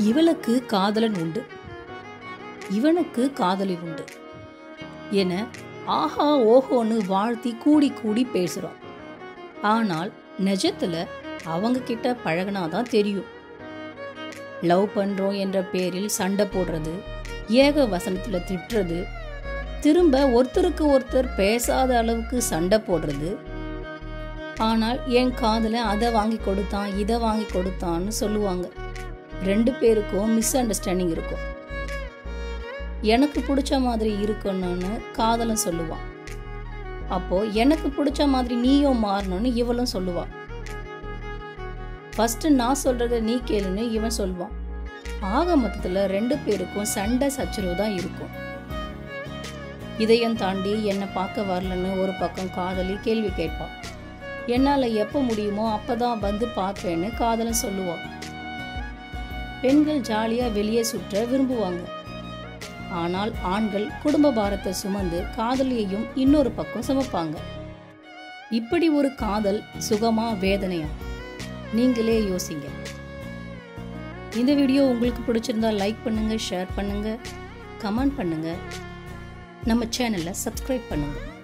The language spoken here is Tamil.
இவளுக்கு காதலன் உண்டு இவனுக்கு காதலி உண்டு என ஆஹா ஓஹோன்னு வாழ்த்தி கூடி கூடி பேசுகிறோம் ஆனால் நிஜத்தில் அவங்க கிட்ட பழகினாதான் தெரியும் லவ் பண்ணுறோம் என்ற பேரில் சண்டை போடுறது ஏக வசனத்தில் திட்டுறது திரும்ப ஒருத்தருக்கு ஒருத்தர் பேசாத அளவுக்கு சண்டை போடுறது ஆனால் என் காதல அதை வாங்கி கொடுத்தான் இதை வாங்கி கொடுத்தான்னு சொல்லுவாங்க ரெண்டு பேருக்கும் மிஸ் அண்டர்ஸ்டாண்டிங் இருக்கும் எனக்கு பிடிச்ச மாதிரி இருக்கணும்னு காதலன் சொல்லுவான் அப்போ எனக்கு பிடிச்ச மாதிரி நீயும் மாறணும்னு இவளும் சொல்லுவா ஃபர்ஸ்ட் நான் சொல்றத நீ கேளுன்னு இவன் சொல்லுவான் ஆக மொத்தத்துல ரெண்டு பேருக்கும் சண்டை சச்சரவு தான் இருக்கும் இதையும் தாண்டி என்னை பார்க்க வரலன்னு ஒரு பக்கம் காதலி கேள்வி கேட்பான் என்னால் எப்போ முடியுமோ அப்பதான் வந்து பார்ப்பேன்னு காதலன் சொல்லுவான் பெண்கள் ஜாலியாக வெளியே சுற்ற விரும்புவாங்க ஆனால் ஆண்கள் குடும்ப பாரத்தை சுமந்து காதலியையும் இன்னொரு பக்கம் சுமப்பாங்க இப்படி ஒரு காதல் சுகமா வேதனையா நீங்களே யோசிங்க இந்த வீடியோ உங்களுக்கு பிடிச்சிருந்தா லைக் பண்ணுங்க ஷேர் பண்ணுங்க கமெண்ட் பண்ணுங்க நம்ம சேனலை சப்ஸ்கிரைப் பண்ணுங்க